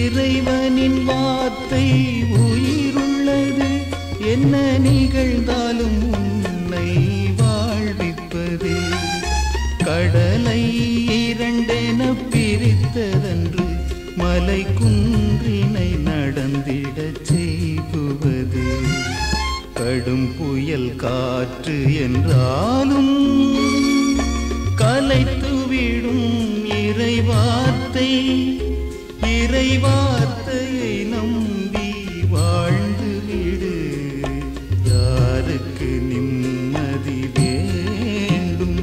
இறைவனின் வார்த்தை உயிருள்ளது என்ன நிகழ்ந்தாலும் உன்னை வாழ்விப்பது கடலை இரண்டென பிரித்ததன்று மலை குன்றினை நடந்திடச் செய்குவது கடும் புயல் காற்று என்றாலும் கலைத்துவிடும் இறைவார்த்தை இறைவார்த்தையை நம்பி வாழ்ந்து விடு யாருக்கு நிம்மதி வேண்டும்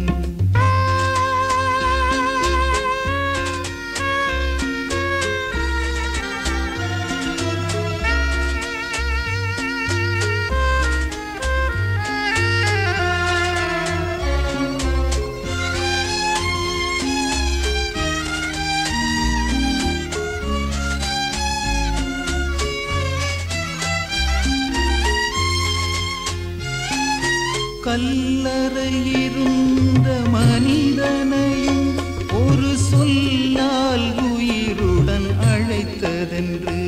கல்லறையிருந்த மனிதனையும் ஒரு சொல்லால் உயிருடன் அழைத்ததென்று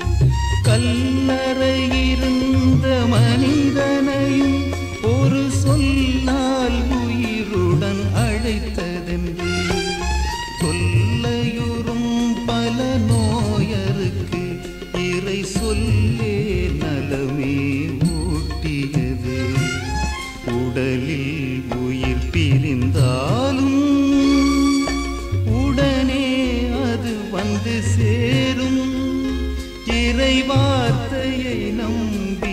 கல்லறையிருந்த மனிதனையும் ஒரு சொல்லால் உயிருடன் அழைத்ததென்று தொல்லையுறும் பல நோயருக்கு இறை சொல்லே நலமே ஊட்டியது உடலில் உயிர் பிரிந்தாலும் உடனே அது வந்து சேரும் இறை வார்த்தையை நம்பி